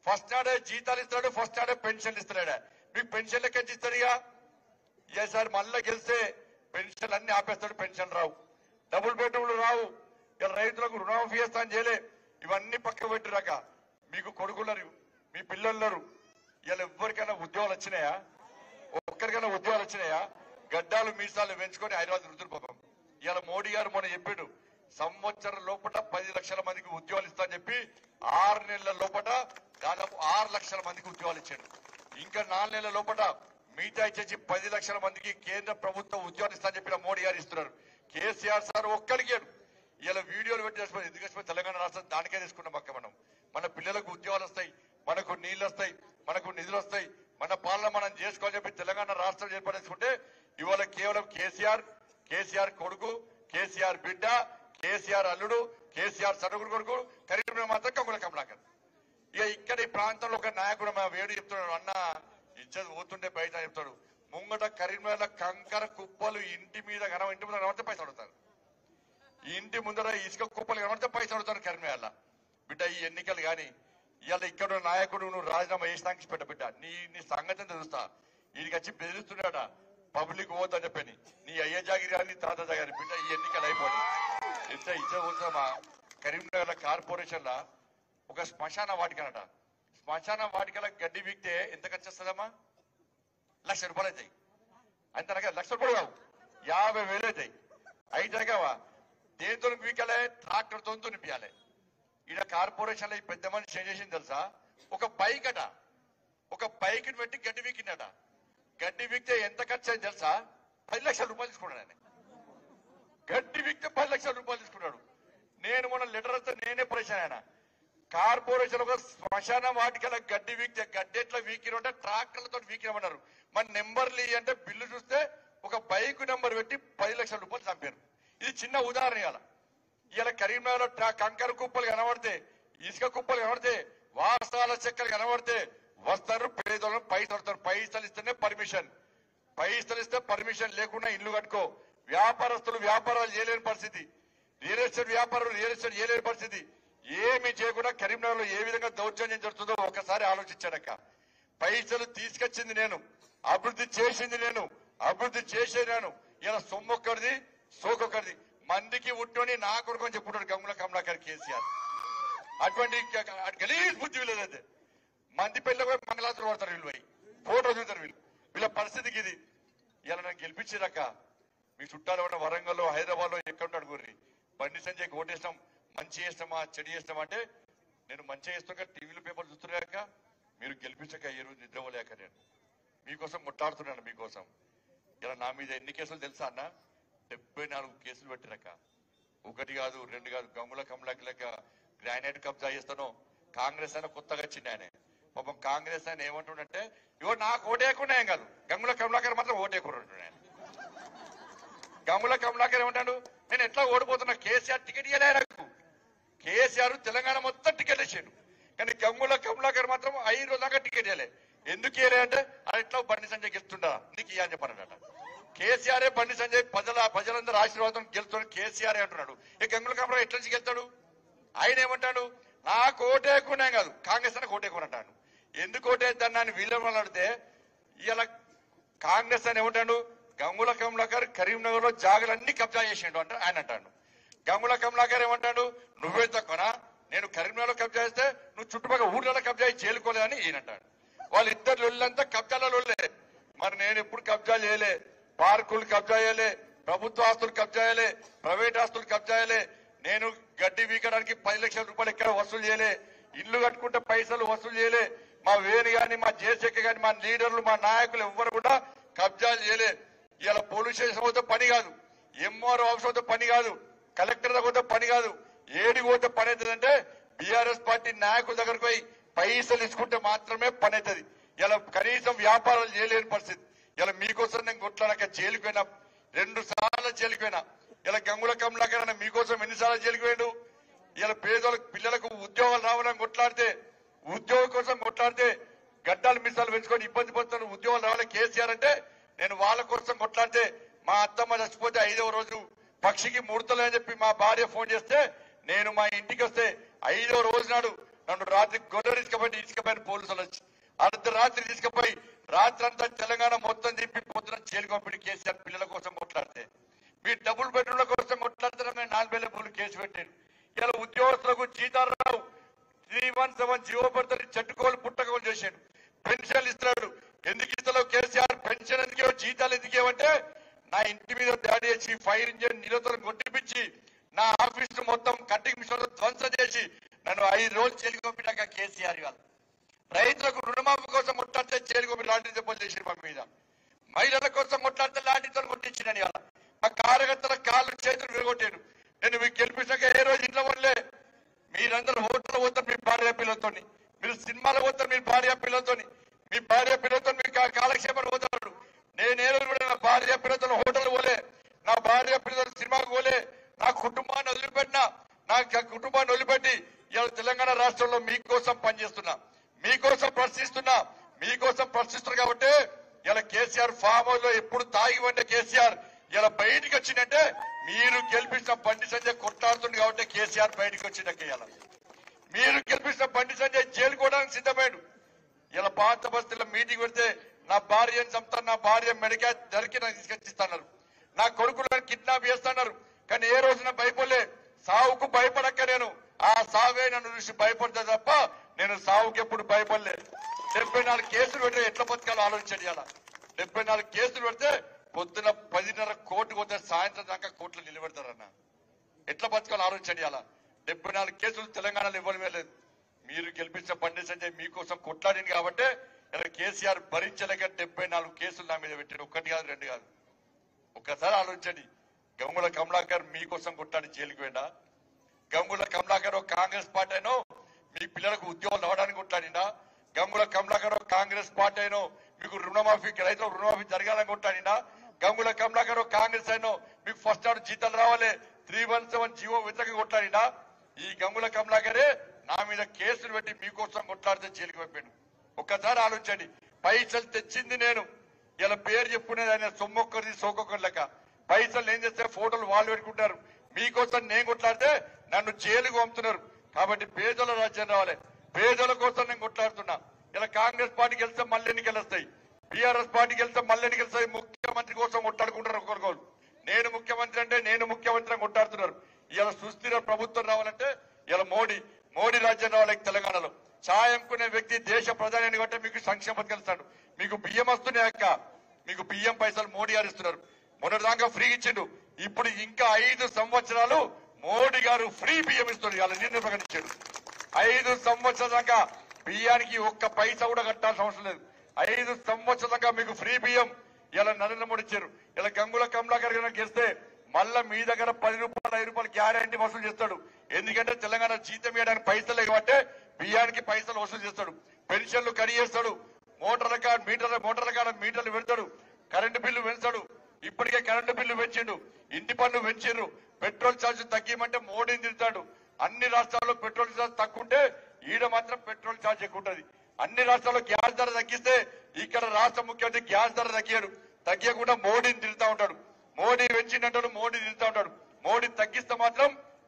first నాడే జీతాలు ఇస్తాడు ఫస్ట్ నాడే పెన్షన్లు ఇస్తున్నాడు మీకు పెన్షన్ లెక్క ఇస్తాడు ఇక ఈసారి మళ్ళా గెలిస్తే పెన్షన్ అన్ని ఆపేస్తాడు పెన్షన్ రావు డబుల్ బెడ్రూమ్లు రావు ఇలా రైతులకు రుణమాఫీ చేస్తా అని చేయలే ఇవన్నీ పక్క పెట్టిరాక మీకు కొడుకున్నారు మీ పిల్లలున్నారు ఇలా ఎవ్వరికైనా ఉద్యోగాలు వచ్చినాయా ఒక్కరికైనా ఉద్యోగాలు వచ్చినాయా గడ్డాలు మీసాలు పెంచుకొని హైదరాబాద్ రుద్దురు పాపం ఇవాళ మోడీ గారు మొన్న చెప్పాడు సంవత్సరం లోపల పది లక్షల మందికి ఉద్యోగాలు ఇస్తా అని చెప్పి ఆరు నెలల లోపల దాదాపు ఆరు లక్షల మందికి ఉద్యోగాలు ఇచ్చాడు ఇంకా నాలుగు నెలల లోపల మిగతా ఇచ్చేసి పది లక్షల మందికి కేంద్ర ప్రభుత్వం ఉద్యోగాలు ఇస్తా అని చెప్పిన మోడీ గారు ఇస్తున్నారు కేసీఆర్ సార్ ఒక్కడిగాడు ఇలా వీడియోలు పెట్టి వేసుకొని ఎందుకు వేసుకొని తెలంగాణ రాష్ట్రం దానికే తీసుకున్నాం పక్క మనం మన పిల్లలకు ఉద్యోగాలు వస్తాయి మనకు నీళ్లు వస్తాయి మనకు నిధులు వస్తాయి మన పాలన మనం చేసుకోవాలని చెప్పి తెలంగాణ రాష్ట్రం ఏర్పడేసుకుంటే ఇవాళ కేవలం కేసీఆర్ కేసీఆర్ కొడుకు కేసీఆర్ బిడ్డ కేసీఆర్ అల్లుడు కేసీఆర్ సడుగుడు కొడుకు కరీంనగర్ మాత్రం కమల కమలాకర్ ఇక ఇక్కడ ఈ ప్రాంతంలో ఒక నాయకుడు మా వేడు చెప్తున్నాడు అన్న ఇజ్జత్ పోతుంటే బయట చెప్తాడు ముంగట కరీంనగర్ కంకర కుప్పలు ఇంటి మీద కనవ ఇంటి మీద కనబడితే పైసలు అడుగుతారు ఈ ఇంటి ముందర ఇసుక కుప్పలు కనబడితే పైసలు అడుగుతారు కరీంనగర్లో బిడ్డ ఈ ఎన్నికలు కానీ ఇవాళ ఇక్కడ ఉన్న నాయకుడు నువ్వు రాజీనామా చేసినాక పెట్ట బిడ్డ నీ నీ సంగతి తెలుస్తా వీడికి వచ్చి బెదిరిస్తున్నాడ పబ్లిక్ పోవద్దని చెప్పని నీ అయ్య జాగిరి కానీ నీ తాత జాగిరి బిడ్డ ఈ ఎన్నికలు అయిపోయి ఎంత ఇచ్చే పోతామా కరీంనగర్ కార్పొరేషన్ లా ఒక శ్మశాన వాటికనట శ్మశాన వాటికల గడ్డి వీక్తే ఎంత ఖర్చు వస్తుందమ్మా లక్ష రూపాయలు అవుతాయి అంతనగా లక్ష రూపాయలు కావు యాభై వేలు అవుతాయి అయితే కావా దేంతో వీకలే ట్రాక్టర్ తో తునిపించాలి ఈడ కార్పొరేషన్ లో ఈ పెద్ద మనిషి ఏం చేసింది తెలుసా ఒక బైక్ అట ఒక బైక్ ని పెట్టి గడ్డి వీకిందట గడ్డి వీక్తే ఎంత ఖర్చు అయింది తెలుసా పది లక్షల రూపాయలు తీసుకున్నాడు ఆయన గడ్డి వీక్తే పది లక్షల రూపాయలు తీసుకున్నాడు నేను మొన్న లెటర్ వస్తే నేనే పరిచయం ఆయన కార్పొరేషన్ ఒక శ్మశాన వాటికల గడ్డి వీక్తే గడ్డి ఎట్లా వీకిరంటే ట్రాక్టర్లతో వీకిరమన్నారు మన నెంబర్లు ఇయ్యి అంటే బిల్లు చూస్తే ఒక బైక్ నెంబర్ పెట్టి పది లక్షల రూపాయలు చంపారు ఇది చిన్న ఉదాహరణ ఇవాళ ఇలా కరీంనగర్ లో ట్రా- కంకర కుప్పలు కనబడితే ఇసుక కుప్పలు కనబడితే వాస్తవాల చెక్కలు కనబడితే వస్తారు పేదలను పైసలు వస్తారు పైసలు ఇస్తేనే పర్మిషన్ పైసలు ఇస్తే పర్మిషన్ లేకుండా ఇల్లు కట్టుకో వ్యాపారస్తులు వ్యాపారాలు చేయలేని పరిస్థితి రియల్ ఎస్టేట్ వ్యాపారులు రియల్ ఎస్టేట్ చేయలేని పరిస్థితి ఏమి చేయకుండా కరీంనగర్ లో ఏ విధంగా దౌర్జన్యం జరుగుతుందో ఒకసారి ఆలోచించాడక్క పైసలు తీసుకొచ్చింది నేను అభివృద్ధి చేసింది నేను అభివృద్ధి చేసేది నేను ఇలా సొమ్మొక్కడిది సోకొక్కడిది మందికి ఉట్టని నా కొడుకు అని చెప్పుకుంటాడు గంగుల కమలాకర్ కేసీఆర్ అటువంటి గలీజ్ బుద్ధి వీళ్ళదైతే మంది పెళ్ళి పోయి మంగళాత్రం పడతారు వీళ్ళు పోయి ఫోటో చూస్తారు వీళ్ళు వీళ్ళ పరిస్థితికి ఇది ఇలా నన్ను గెలిపించిరాక మీ చుట్టాలు ఉన్న వరంగల్లో హైదరాబాద్ లో ఎక్కడ ఉంటాడు గుర్రి బండి సంజయ్ ఓటేస్తాం మంచి చేస్తామా చెడు చేస్తామా అంటే నేను మంచి చేస్తాక టీవీలో పేపర్ చూస్తున్నాక మీరు గెలిపించక ఏ రోజు నిద్రపోలేక నేను మీకోసం ముట్టాడుతున్నాను మీకోసం ఇలా నా మీద ఎన్ని కేసులు తెలుసా అన్న డెబ్బై నాలుగు కేసులు పెట్టినాక ఒకటి కాదు రెండు కాదు గమ్ముల కమలకి లెక్క గ్రానైట్ కబ్జా చేస్తాను కాంగ్రెస్ అయినా కొత్తగా వచ్చింది ఆయన పాపం కాంగ్రెస్ ఆయన ఏమంటుండంటే ఇవో నాకు ఓటేయకుండా ఏం కాదు గంగుల కమలాకర్ మాత్రం ఓటేయకుండా ఆయన గంగుల కమలాకర్ ఏమంటాడు నేను ఎట్లా ఓడిపోతున్నా కేసీఆర్ టికెట్ ఇవ్వలే నాకు కేసీఆర్ తెలంగాణ మొత్తం టికెట్ ఇచ్చాడు కానీ గంగుల కమలాకర్ మాత్రం ఐదు రోజులుగా టికెట్ ఇవ్వలే ఎందుకు ఇవ్వలే అంటే అది ఎట్లా బండి సంజయ్ గెలుస్తుండా నీకు ఇయ్య అని చెప్పానట కేసీఆర్ బండి సంజయ్ ప్రజల ప్రజలందరూ ఆశీర్వాదం గెలుస్తాడు కేసీఆర్ అంటున్నాడు ఈ గంగుల కమలా ఎట్లా నుంచి గెలుతాడు ఆయన ఏమంటాడు నాకు ఓటేయకుండా కాదు కాంగ్రెస్ అని ఓటేయకుండా అంటాడు ఎందుకు ఓటేద్దాన్ని అని వీళ్ళని అడిగితే ఇలా కాంగ్రెస్ అని ఏమంటాడు గంగుల కమలాకర్ కరీంనగర్ లో జాగలన్నీ కబ్జా చేసిండు అంటే ఆయన అంటాడు గంగుల కమలాకర్ ఏమంటాడు నువ్వే తక్కువనా నేను కరీంనగర్ లో కబ్జా చేస్తే నువ్వు చుట్టుపక్కల ఊర్లలో కబ్జా చేసి చేలుకోలేదని ఈయన అంటాడు వాళ్ళిద్దరు లొల్లంతా కబ్జాల లొల్లే మరి నేను ఎప్పుడు కబ్జా చేయలే పార్కులు కబ్జా చేయలే ప్రభుత్వ ఆస్తులు కబ్జా చేయలే ప్రైవేట్ ఆస్తులు కబ్జా చేయలే నేను గడ్డి వీకడానికి పది లక్షల రూపాయలు ఎక్కడ వసూలు చేయలే ఇల్లు కట్టుకుంటే పైసలు వసూలు చేయలే మా వేణు గాని మా జేసెక్క గాని మా లీడర్లు మా నాయకులు ఎవ్వరు కూడా కబ్జాలు చేయలే ఇలా పోలీస్ స్టేషన్ పోతే పని కాదు ఎంఆర్ఓ ఆఫీస్ పోతే పని కాదు కలెక్టర్ దగ్గర పోతే పని కాదు ఏడికి పోతే పని అవుతుందంటే బీఆర్ఎస్ పార్టీ నాయకుల దగ్గరకు పోయి పైసలు ఇచ్చుకుంటే మాత్రమే పని అవుతుంది ఇలా కనీసం వ్యాపారాలు చేయలేని పరిస్థితి ఇలా మీకోసం నేను కొట్లాడక జైలుకు పోయినా రెండు సార్లు జైలుకు పోయినా ఇలా గంగుల కమలాకరణ మీకోసం ఎన్నిసార్లు జైలుకు పోయాడు ఇలా పేదలకు పిల్లలకు ఉద్యోగాలు రావాలని కొట్లాడితే ఉద్యోగం కోసం కొట్లాడితే గడ్డాలు మిసాలు పెంచుకొని ఇబ్బంది పడుతున్న ఉద్యోగాలు రావాలి కేసీఆర్ అంటే నేను వాళ్ళ కోసం కొట్లాడితే మా అత్తమ్మ చచ్చిపోతే ఐదవ రోజు పక్షికి ముడతలే అని చెప్పి మా భార్య ఫోన్ చేస్తే నేను మా ఇంటికి వస్తే ఐదవ రోజు నాడు నన్ను రాత్రి గొడవ తీసుకుపోయి తీసుకుపోయిన పోలీసులు వచ్చి అర్ధరాత్రి తీసుకుపోయి రాత్రి అంతా తెలంగాణ మొత్తం తిప్పి పొద్దున జైలు పంపిణీ కేసీఆర్ పిల్లల కోసం కొట్లాడితే మీ డబుల్ బెడ్రూమ్ల కోసం కొట్లాడుతున్నా నాలుగు వేల పూలు కేసు పెట్టారు ఇలా ఉద్యోగస్తులకు జీతాలు రావు త్రీ వన్ సెవెన్ జీవో పడతారు చెట్టుకోలు పుట్టకోలు చేశాడు పెన్షన్లు ఇస్తున్నాడు ఎందుకు ఇస్తలేవు కేసీఆర్ పెన్షన్ ఎందుకేవో జీతాలు ఎందుకేమంటే నా ఇంటి మీద దాడి చేసి ఫైర్ ఇంజిన్ నిరోధం కొట్టిపించి నా ఆఫీస్ మొత్తం కట్టింగ్ మిషన్ ధ్వంసం చేసి నన్ను ఐదు రోజులు జైలుకి పంపినాక కేసీఆర్ గారు రైతులకు రుణమాఫీ కోసం ముట్టాడితే జైలుకి పంపి లాంటి దెబ్బలు చేసి మా మీద మహిళల కోసం ముట్లాడితే లాంటితో కొట్టించినని అలా ఆ కార్యకర్తల కాళ్ళు చేతులు విరగొట్టాడు నేను మీకు గెలిపించాక ఏ రోజు ఇంట్లో వల్లే మీరందరూ హోటల్ పోతారు మీ భార్య పిల్లలతో మీరు సినిమాలు పోతారు మీ భార్య పిల్లలతో మీ భార్య పిల్లలతో మీ కా- కాలక్షేపాలు పోతారు నేను ఏ రోజు కూడా నా భార్య పిల్లలతో హోటల్ పోలే నా భార్య పిల్లలతో సినిమాకు పోలే నా కుటుంబాన్ని వదిలిపెట్టినా నా క- కుటుంబాన్ని వదిలిపెట్టి ఇవాళ తెలంగాణ రాష్ట్రంలో మీకోసం పనిచేస్తున్నా మీకోసం ప్రశ్నిస్తున్నా మీకోసం ప్రశ్నిస్తున్నారు కాబట్టి ఇలా కేసీఆర్ ఫామ్ హౌస్ లో ఎప్పుడు తాగి వండే కేసీఆర్ ఇలా బయటికి వచ్చిందంటే మీరు గెలిపించిన బండి సంజయ్ కొట్టాడుతుంది కాబట్టి కేసీఆర్ బయటికి వచ్చిందక్క ఇలా మీరు గెలిపించిన బండి సంజయ్ జైలుకోవడానికి సిద్ధమైండు ఇలా పాత బస్తీలో మీటింగ్ పెడితే నా భార్యను చంపుతాను నా భార్య మెడికా దరికి నాకు తీసుకొచ్చిస్తున్నారు నా కొడుకులను కిడ్నాప్ చేస్తున్నారు కానీ ఏ రోజున భయపడలే సావుకు భయపడక్క నేను ఆ సావే నన్ను చూసి భయపడతా తప్ప నేను సావుకి ఎప్పుడు భయపడలే డెబ్బై నాలుగు కేసులు పెడితే ఎట్లా బతకాలో ఆలోచించండి అలా డెబ్బై నాలుగు కేసులు పెడితే పొద్దున పదిన్నర కోర్టుకు పోతే సాయంత్రం దాకా కోర్టులో నిలబెడతారన్న ఎట్లా బతకాలో ఆలోచించండి అలా డెబ్బై నాలుగు కేసులు తెలంగాణలో ఇవ్వడమే లేదు మీరు గెలిపించిన బండి సంజయ్ మీకోసం కొట్లాడింది కాబట్టి ఇలా కేసీఆర్ భరించలేక డెబ్బై నాలుగు కేసులు నా మీద పెట్టాడు ఒకటి కాదు రెండు కాదు ఒక్కసారి ఆలోచించండి గంగుల కమలాకర్ మీకోసం కొట్లాడి జైలుకి వెళ్ళా గంగుల కమలాకర్ ఒక కాంగ్రెస్ పార్టీ అయినో మీ పిల్లలకు ఉద్యోగాలు రావడానికి కొట్లాడినా గంగుల కమలాకర్ ఒక కాంగ్రెస్ పార్టీ అయినో మీకు రుణమాఫీ రైతులకు రుణమాఫీ జరగాలని కొట్లాడినా గంగుల కమలాకర్ ఒక కాంగ్రెస్ అయినో మీకు ఫస్ట్ ఆర్డర్ జీతాలు రావాలి త్రీ వన్ సెవెన్ జీవో వ్యతిరేకంగా కొట్లాడినా ఈ గంగుల కమలాకరే నా మీద కేసులు పెట్టి మీకోసం కొట్లాడితే జైలుకి పంపాడు ఒక్కసారి ఆలోచించండి పైసలు తెచ్చింది నేను ఇలా పేరు చెప్పుకునేది ఆయన సొమ్మొక్కరిది సోకొక్కరి లెక్క పైసలు ఏం చేస్తే ఫోటోలు వాళ్ళు పెట్టుకుంటారు మీకోసం నేను కొట్లాడితే నన్ను జైలుకు పంపుతున్నారు కాబట్టి పేదల రాజ్యం రావాలి పేదల కోసం నేను కొట్లాడుతున్నా ఇలా కాంగ్రెస్ పార్టీ గెలిస్తే మళ్ళీ ఎన్నికలు వస్తాయి బీఆర్ఎస్ పార్టీ గెలిస్తే మళ్ళీ ఎన్నికలు వస్తాయి ముఖ్యమంత్రి కోసం కొట్లాడుకుంటారు ఒకరికొకరు నేను ముఖ్యమంత్రి అంటే నేను ముఖ్యమంత్రి అని కొట్లాడుతున్నారు ఇలా సుస్థిర ప్రభుత్వం రావాలంటే ఇలా మోడీ మోడీ రాజ్యం రావాలి తెలంగాణలో ఛాయ్ అమ్ముకునే వ్యక్తి దేశ ప్రధాని కాబట్టి మీకు సంక్షేమ పథకాలు ఇస్తాడు మీకు బియ్యం వస్తున్నాయి అక్క మీకు బియ్యం పైసలు మోడీ గారు ఇస్తున్నారు మొన్నటిదాకా ఫ్రీ ఇచ్చిండు ఇప్పుడు ఇంకా ఐదు సంవత్సరాలు మోడీ గారు ఫ్రీ బియ్యం ఇస్తున్నారు ఇలా నిర్ణయం ప్రకటించాడు ఐదు సంవత్సరాల దాకా బియ్యానికి ఒక్క పైసా కూడా కట్టాల్సిన అవసరం లేదు ఐదు సంవత్సరాల దాకా మీకు ఫ్రీ బియ్యం ఇలా నరేంద్ర మోడీ ఇచ్చారు ఇలా గంగుల కమలాకర్ గారు గెలిస్తే మళ్ళా మీ దగ్గర పది రూపాయలు ఐదు రూపాయలు గ్యారంటీ వసూలు చేస్తాడు ఎందుకంటే తెలంగాణ జీతం ఇవ్వడానికి పైసలు కాబట్టి బియ్యానికి పైసలు వసూలు చేస్తాడు పెన్షన్లు కడిగేస్తాడు మోటార్ల కార్డు మీటర్ల మోటార్ల కార్డు మీటర్లు పెడతాడు కరెంటు బిల్లు పెంచాడు ఇప్పటికే కరెంటు బిల్లు పెంచిండు ఇంటి పన్ను పెంచిండ్రు పెట్రోల్ ఛార్జ్ తగ్గిమంటే మోడీని తిడతాడు అన్ని రాష్ట్రాల్లో పెట్రోల్ ఛార్జ్ తక్కువ ఉంటే ఈడ మాత్రం పెట్రోల్ ఛార్జ్ ఎక్కువ ఉంటది అన్ని రాష్ట్రాల్లో గ్యాస్ ధర తగ్గిస్తే ఇక్కడ రాష్ట్ర ముఖ్యమంత్రి గ్యాస్ ధర తగ్గాడు తగ్గకుండా మోడీని తిడతా ఉంటాడు మోడీ పెంచిందంటాడు మోడీ తిడతా ఉంటాడు మోడీ తగ్గిస్తే మాత్రం